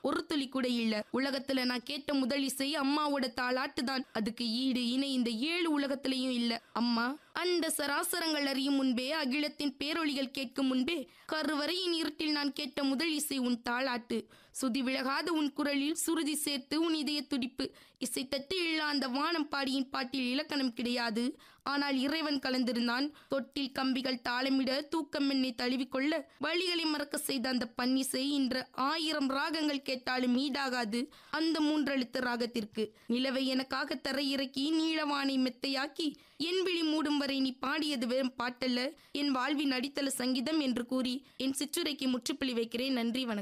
ஒரு துளி கூட இல்ல உலகத்துல நான் கேட்ட முதல் இசை அம்மாவோட தாளாட்டு தான் அதுக்கு ஈடு இணை இந்த ஏழு உலகத்திலையும் இல்ல அம்மா அந்த சராசரங்கள் அறியும் முன்பே அகிலத்தின் பேரொளிகள் கேட்கும் முன்பே கருவறையின் இருட்டில் நான் கேட்ட முதல் இசை உன் தாளாட்டு சுதி விலகாத உன் குரலில் சுருதி சேர்த்து உன் இதய துடிப்பு இசை தட்டு இல்லா அந்த வானம் பாடியின் பாட்டில் இலக்கணம் கிடையாது ஆனால் இறைவன் கலந்திருந்தான் தொட்டில் கம்பிகள் தாளமிட தூக்கம் என்னை தழுவிக்கொள்ள வழிகளை மறக்க செய்த அந்த பன்னிசை இன்று ஆயிரம் ராகங்கள் கேட்டாலும் ஈடாகாது அந்த மூன்றெழுத்து ராகத்திற்கு நிலவை எனக்காக தரையிறக்கி நீளவானை மெத்தையாக்கி என் விழி மூடும் வரை நீ பாடியது வெறும் பாட்டல்ல என் வாழ்வின் அடித்தள சங்கீதம் என்று கூறி என் சிற்றுரைக்கு முற்றுப்புள்ளி வைக்கிறேன் நன்றி வணக்கம்